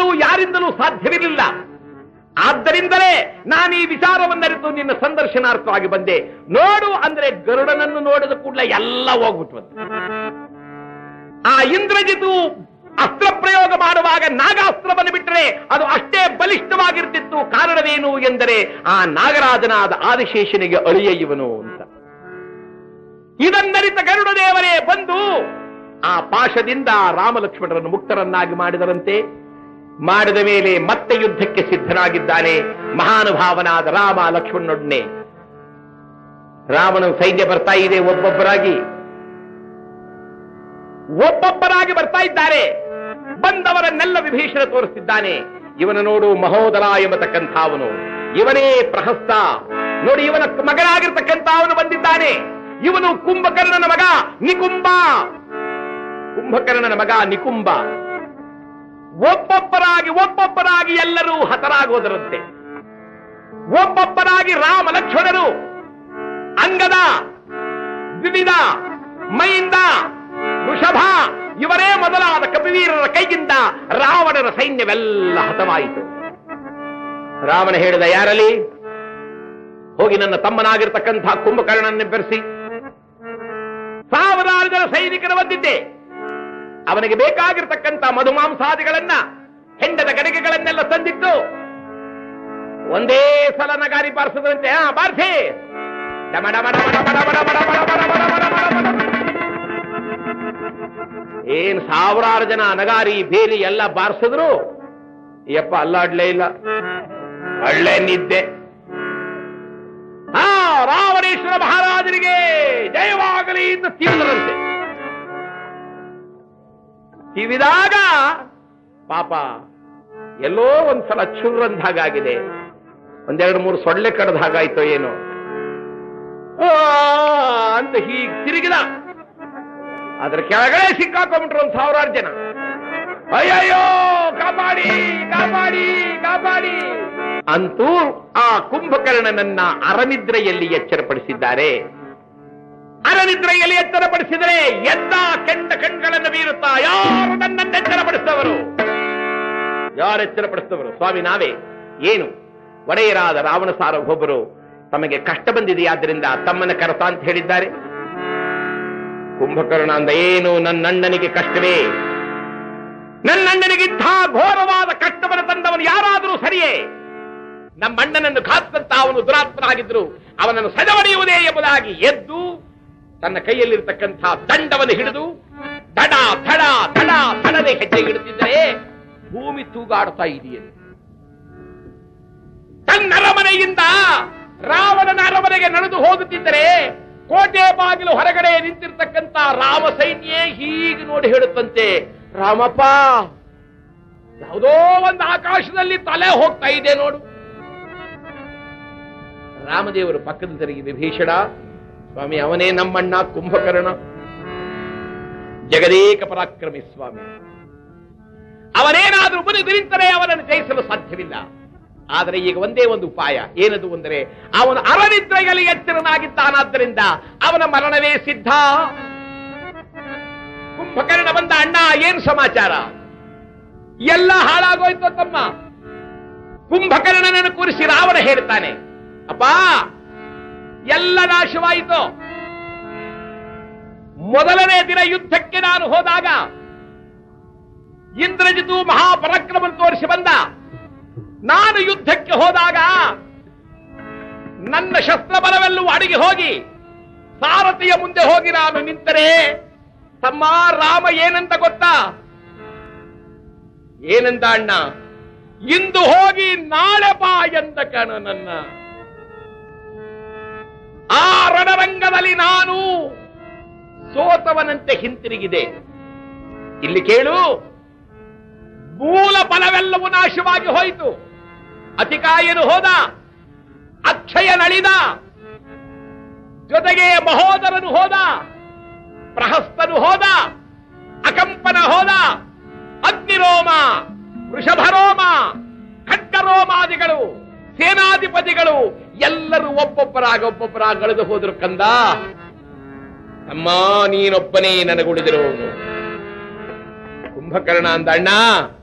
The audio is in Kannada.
ಮೊದಲು ಯಾರಿಂದಲೂ ಸಾಧ್ಯವಿರಲಿಲ್ಲ ಆದ್ದರಿಂದಲೇ ನಾನು ಈ ವಿಚಾರವನ್ನರಿತು ನಿನ್ನ ಸಂದರ್ಶನಾರ್ಥವಾಗಿ ಬಂದೆ ನೋಡು ಅಂದ್ರೆ ಗರುಡನನ್ನು ನೋಡಿದ ಕೂಡಲೇ ಎಲ್ಲ ಹೋಗ್ಬಿಟ್ವಂತೆ ಆ ಇಂದ್ರಜಿತು ಅಸ್ತ್ರ ಪ್ರಯೋಗ ಮಾಡುವಾಗ ನಾಗಾಸ್ತ್ರವನ್ನು ಬಿಟ್ಟರೆ ಅದು ಅಷ್ಟೇ ಬಲಿಷ್ಠವಾಗಿರ್ತಿತ್ತು ಕಾರಣವೇನು ಎಂದರೆ ಆ ನಾಗರಾಜನಾದ ಆದಿಶೇಷನಿಗೆ ಅಳಿಯ ಇವನು ಅಂತ ಇದನ್ನರಿತ ಗರುಡ ದೇವರೇ ಬಂದು ಆ ಪಾಶದಿಂದ ರಾಮಲಕ್ಷ್ಮಣರನ್ನು ಮುಕ್ತರನ್ನಾಗಿ ಮಾಡಿದರಂತೆ ಮಾಡಿದ ಮೇಲೆ ಮತ್ತೆ ಯುದ್ಧಕ್ಕೆ ಸಿದ್ಧನಾಗಿದ್ದಾನೆ ಮಹಾನುಭಾವನಾದ ರಾಮ ಲಕ್ಷ್ಮಣನೊಡನೆ ರಾಮನ ಸೈನ್ಯ ಬರ್ತಾ ಇದೆ ಒಬ್ಬೊಬ್ಬರಾಗಿ ಒಬ್ಬೊಬ್ಬರಾಗಿ ಬರ್ತಾ ಇದ್ದಾರೆ ಬಂದವರನ್ನೆಲ್ಲ ವಿಭೀಷಣ ತೋರಿಸ್ತಿದ್ದಾನೆ ಇವನ ನೋಡು ಮಹೋದರ ಎಂಬತಕ್ಕಂಥ ಅವನು ಇವನೇ ಪ್ರಹಸ್ತ ನೋಡಿ ಇವನ ಮಗನಾಗಿರ್ತಕ್ಕಂಥ ಅವನು ಬಂದಿದ್ದಾನೆ ಇವನು ಕುಂಭಕರ್ಣನ ಮಗ ನಿಕುಂಬ ಕುಂಭಕರ್ಣನ ಮಗ ನಿಕುಂಬ ಒಬ್ಬೊಬ್ಬರಾಗಿ ಒಬ್ಬೊಬ್ಬರಾಗಿ ಎಲ್ಲರೂ ಹತರಾಗೋದರಂತೆ ಒಬ್ಬೊಬ್ಬರಾಗಿ ರಾಮ ಲಕ್ಷ್ಮಣರು ಅಂಗದ ವಿವಿಧ ಮೈಂದ ವೃಷಭ ಇವರೇ ಮೊದಲಾದ ಕಪಿವೀರರ ಕೈಯಿಂದ ರಾವಣನ ಸೈನ್ಯವೆಲ್ಲ ಹತವಾಯಿತು ರಾಮನ ಹೇಳಿದ ಯಾರಲ್ಲಿ ಹೋಗಿ ನನ್ನ ತಮ್ಮನಾಗಿರ್ತಕ್ಕಂಥ ಕುಂಭಕರ್ಣನ್ನೇ ಬೆರೆಸಿ ಸಾವಿರಾರು ಜನ ಸೈನಿಕರು ಬಂದಿದ್ದೆ ಅವನಿಗೆ ಬೇಕಾಗಿರ್ತಕ್ಕಂಥ ಮಧುಮಾಂಸಾದಿಗಳನ್ನ ಹೆಂಡದ ಗಡಿಗೆಗಳನ್ನೆಲ್ಲ ತಂದಿಟ್ಟು ಒಂದೇ ಸಲ ನಗಾರಿ ಬಾರಿಸದಂತೆ ಹಾ ಬಾರಿಸಿ ಡಮ ಡಮ ಡಮ ಡಮ ಡಮ ಡಮ ಡಮ ಡಮ ಡಮ ಡಮ ಡಮ ಡಮ ಡಮ. ಏನ್ ಸಾವಿರಾರು ಜನ ನಗಾರಿ ಬೇಲಿ ಎಲ್ಲ ಬಾರಿಸಿದ್ರು ಯಪ್ಪ ಅಲ್ಲಾಡ್ಲೇ ಇಲ್ಲ ಒಳ್ಳೆ ನಿದ್ದೆ ಹಾ ರಾವಣೇಶ್ವರ ಮಹಾರಾಜನಿಗೆ ಜಯವಾಗಲಿ ಅಂತ ತೀವ್ರಂತೆ ಕಿವಿದಾಗ ಪಾಪ ಎಲ್ಲೋ ಒಂದ್ಸಲ ಚುರ್ರಂದ ಹಾಗಾಗಿದೆ ಒಂದೆರಡು ಮೂರು ಸೊಳ್ಳೆ ಕಡ್ದ ಹಾಗಾಯ್ತೋ ಏನೋ ಆ, ಅಂತ ಹೀಗ್ ತಿರುಗಿದ ಅದ್ರ ಕೆಳಗಡೆ ಸಿಕ್ಕಾಕೊಂಡ್ಬಿಟ್ರು ಒಂದ್ ಸಾವಿರಾರು ಜನ ಅಯ್ಯಯ್ಯೋ ಕಾಪಾಡಿ ಕಾಪಾಡಿ ಕಾಪಾಡಿ ಅಂತೂ ಆ ಕುಂಭಕರ್ಣನನ್ನ ಅರನಿದ್ರೆಯಲ್ಲಿ ಎಚ್ಚರಪಡಿಸಿದ್ದಾರೆ ಅರನಿದ್ರೆಯಲ್ಲಿ ಎಚ್ಚರಪಡಿಸಿದರೆ ಎದ್ದ ಕೆಂಡ ಕಣ್ಗಳನ್ನು ಬೀರುತ್ತಾ ಯಾರು ನನ್ನನ್ನು ಎಚ್ಚರಪಡಿಸಿದವರು ಯಾರು ಎಚ್ಚರಪಡಿಸಿದವರು ಸ್ವಾಮಿ ನಾವೇ ಏನು ಒಡೆಯರಾದ ರಾವಣ ಸಾರ್ವಭೌಮರು ತಮಗೆ ಕಷ್ಟ ಬಂದಿದೆಯಾದ್ದರಿಂದ ತಮ್ಮನ್ನ ಕರೆತ ಅಂತ ಹೇಳಿದ್ದಾರೆ ಕುಂಭಕರ್ಣ ಅಂದ ಏನು ನನ್ನಣ್ಣನಿಗೆ ಕಷ್ಟವೇ ನನ್ನಣ್ಣನಿಗಿಂಥ ಘೋರವಾದ ಕಷ್ಟವನ್ನು ತಂದವನು ಯಾರಾದರೂ ಸರಿಯೇ ನಮ್ಮಣ್ಣನನ್ನು ಕಾತ್ತಂತ ಅವನು ದುರಾತ್ಮನಾಗಿದ್ರು ಅವನನ್ನು ಸದವಡೆಯುವುದೇ ಎಂಬುದಾಗಿ ಎದ್ದು ತನ್ನ ಕೈಯಲ್ಲಿರ್ತಕ್ಕಂಥ ದಂಡವನ್ನು ಹಿಡಿದು ದಡ ದಡ ದಡ ದಡದೆ ಹೆಜ್ಜೆ ಇಡುತ್ತಿದ್ದರೆ ಭೂಮಿ ತೂಗಾಡ್ತಾ ಇದೆಯಂತೆ ತನ್ನ ಅರಮನೆಯಿಂದ ರಾವಣನ ಅರಮನೆಗೆ ನಡೆದು ಹೋಗುತ್ತಿದ್ದರೆ ಕೋಟೆ ಬಾಗಿಲು ಹೊರಗಡೆ ನಿಂತಿರ್ತಕ್ಕಂಥ ರಾಮ ಸೈನ್ಯೇ ಹೀಗೆ ನೋಡಿ ಹೇಳುತ್ತಂತೆ ರಾಮಪ್ಪ ಯಾವುದೋ ಒಂದು ಆಕಾಶದಲ್ಲಿ ತಲೆ ಹೋಗ್ತಾ ಇದೆ ನೋಡು ರಾಮದೇವರು ಪಕ್ಕದ ತಿರುಗಿ ವಿಭೀಷಣ ಸ್ವಾಮಿ ಅವನೇ ನಮ್ಮಣ್ಣ ಕುಂಭಕರ್ಣ ಜಗದೇಕ ಪರಾಕ್ರಮಿ ಸ್ವಾಮಿ ಅವನೇನಾದ್ರೂ ಮುನಿದು ನಿಂತರೆ ಅವನನ್ನು ಜಯಿಸಲು ಸಾಧ್ಯವಿಲ್ಲ ಆದರೆ ಈಗ ಒಂದೇ ಒಂದು ಉಪಾಯ ಏನದು ಅಂದರೆ ಅವನು ಅರನಿದ್ರೆಯಲ್ಲಿ ಎಚ್ಚರನಾಗಿದ್ದಾನಾದ್ದರಿಂದ ಅವನ ಮರಣವೇ ಸಿದ್ಧ ಕುಂಭಕರ್ಣ ಬಂದ ಅಣ್ಣ ಏನು ಸಮಾಚಾರ ಎಲ್ಲ ಹಾಳಾಗೋಯ್ತು ತಮ್ಮ ಕುಂಭಕರ್ಣನನ್ನು ಕೂರಿಸಿ ರಾವಣ ಹೇಳ್ತಾನೆ ಅಪ್ಪ ಎಲ್ಲ ನಾಶವಾಯಿತು ಮೊದಲನೇ ದಿನ ಯುದ್ಧಕ್ಕೆ ನಾನು ಹೋದಾಗ ಇಂದ್ರಜಿತು ಮಹಾಪರಾಕ್ರಮ ತೋರಿಸಿ ಬಂದ ನಾನು ಯುದ್ಧಕ್ಕೆ ಹೋದಾಗ ನನ್ನ ಶಸ್ತ್ರಬಲವೆಲ್ಲವೂ ಅಡಿಗೆ ಹೋಗಿ ಸಾರಥಿಯ ಮುಂದೆ ಹೋಗಿ ನಾನು ನಿಂತರೆ ತಮ್ಮ ರಾಮ ಏನಂತ ಗೊತ್ತಾ ಏನಂತ ಅಣ್ಣ ಇಂದು ಹೋಗಿ ನಾಳೆ ಬಾ ಎಂದ ಕಣ ನನ್ನ ಆ ರಣರಂಗದಲ್ಲಿ ನಾನು ಸೋತವನಂತೆ ಹಿಂತಿರುಗಿದೆ ಇಲ್ಲಿ ಕೇಳು ಮೂಲ ಫಲವೆಲ್ಲವೂ ನಾಶವಾಗಿ ಹೋಯಿತು ಅತಿಕಾಯನು ಹೋದ ಅಕ್ಷಯನಳಿದ ಜೊತೆಗೆ ಮಹೋದರನು ಹೋದ ಪ್ರಹಸ್ತನು ಹೋದ ಅಕಂಪನ ಹೋದ ಅಗ್ನಿರೋಮ ವೃಷಭರೋಮ ಖಡ್ಗರೋಮಾದಿಗಳು ಸೇನಾಧಿಪತಿಗಳು ಎಲ್ಲರೂ ಒಬ್ಬೊಬ್ಬರಾಗ ಒಬ್ಬೊಬ್ಬರಾಗ ಕಳೆದು ಹೋದ್ರು ಕಂದ ಅಮ್ಮ ನೀನೊಬ್ಬನೇ ನನಗುಳಿದಿರೋನು ಕುಂಭಕರ್ಣ ಅಂದ ಅಣ್ಣ